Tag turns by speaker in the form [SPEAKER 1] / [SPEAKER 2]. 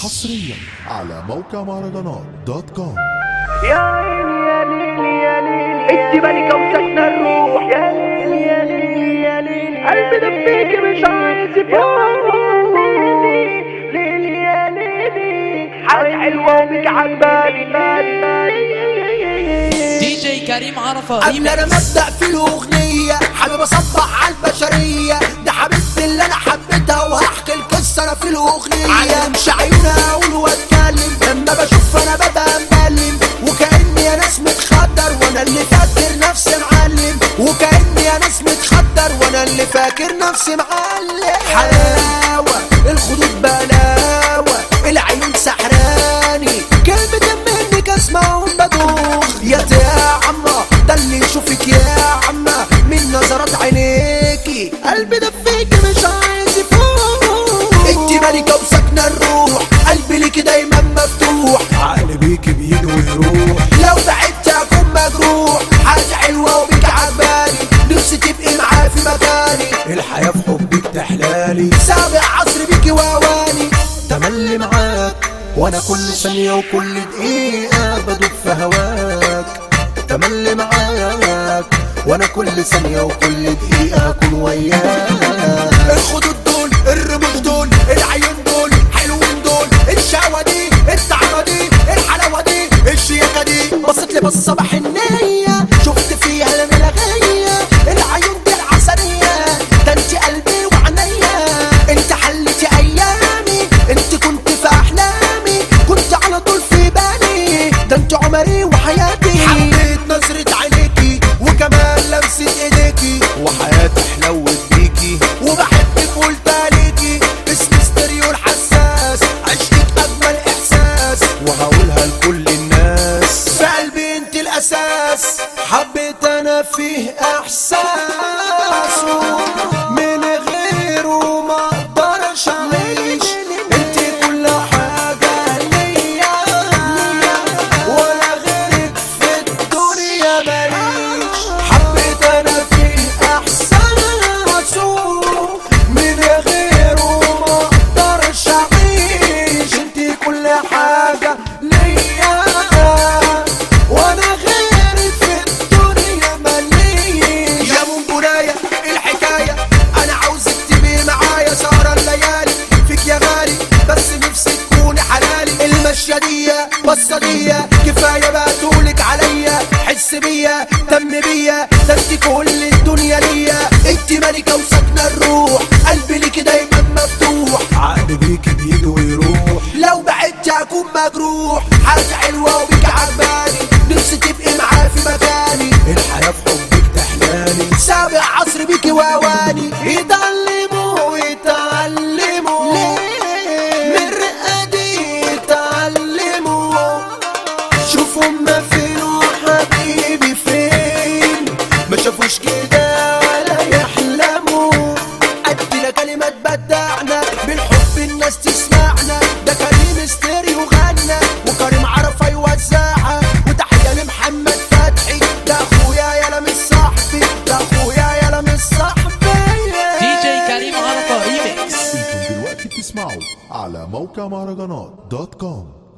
[SPEAKER 1] حصريا على موقع مهرجانات دوت كوم
[SPEAKER 2] يا ليل يا ليل يا ليل انت ملكة وساكنة الروح يا ليل يا ليل يا ليل قلبي دفيكي مش عايز يفوق ليل يا ليل حالي حلوة وبك عجباني بالي بالي
[SPEAKER 3] دي جي كريم عرفة
[SPEAKER 4] قبل انا مبدأ في الاغنية حابب اصبح على البشرية ده حبيبتي اللي انا حبيتها وهحكي القصة انا في الاغنية علمش عيونها اقول واتكلم لما بشوف انا ببقى مبلم وكأني يا ناس متخدر وانا اللي فاكر نفسي معلم وكأني يا ناس متخدر وانا اللي فاكر نفسي معلم حلاوة الخدود بلاوة العيون سحراني كلمة منك اسمعهم بدوخ يا يا عمّا ده اللي يشوفك يا عمّا من نظرات عينيكي قلبي دفيكي مش عايز يفوق انت ملكة وساكنة الروح قلبي ليكي دايما مفتوح عقلي بيكي بيجي ويروح لو بعدت اكون مجروح حاجة حلوة وبيك عجباني نفسي تبقي معايا في مكاني الحياة في حبك تحلالي سابع عصر بيكي واواني تملي معاك وانا كل ثانية وكل دقيقة بدوب في هواك تملي معاك وانا كل ثانية وكل دقيقة اكون وياك الخدود دول الرموش دول العيون دول حلوين دول الشهوة دي الطعمة دي الحلاوة دي الشياكة دي بصيت لي بصة بحنية شفت فيها الملغية العيون دي العسلية ده انت قلبي وعينيا انت حلتي ايامي انت كنت في احلامي كنت على طول في بالي ده انت عمري وحياتي حبيت نظرة عينيكي وكمان لمسة ايديكي وحياتي حلوت بيكي وبحبك قلت عليكي اسم ستيريو الحساس عشتك اجمل احساس وهقولها لكل الناس في قلبي انت الاساس حبيت انا فيه احساس من غيره ما اقدرش اعيش انت كل حاجه ليا ولا غيرك في الدنيا ماليش حبيت انا فيه احساس من غيره ما اقدرش اعيش انت كل حاجه ليا وانا غيرك في الدنيا ماليش يا منبرايا الحكايه انا عاوزك تبقي معايا سهرة الليالي فيك يا غالي بس نفسي تكوني حلالي المشية دي بصة دي كفاية بقى تقولك عليا حس بيا دم بيا ده انت كل الدنيا ليا انت ملكة وساكنة الروح قلبي ليكي دايما مفتوح عقلي بيكي بيجي ويروح لو بعدت اكون مجروح حاجة حلوة وبيك عجباني نفسي تبقي معايا في مكاني الحياة في حبك تحلالي سابع عصر بيكي واواني يتعلموا يتعلموا من رقادي يتعلموا شوفوا ما فين وحبيبي فين ما شافوش كده ولا يحلموا ادينا كلمات بدعنا بالحب الناس تسمعنا ده كريم ستيريو غنى وكريم عرفة يوزعها وتحية لمحمد فتحي ده اخويا يا مش صاحبي ده اخويا يا مش صاحبي
[SPEAKER 3] دي جي كريم عرفة ريميكس
[SPEAKER 1] انتم دلوقتي بتسمعوا على موقع مهرجانات دوت كوم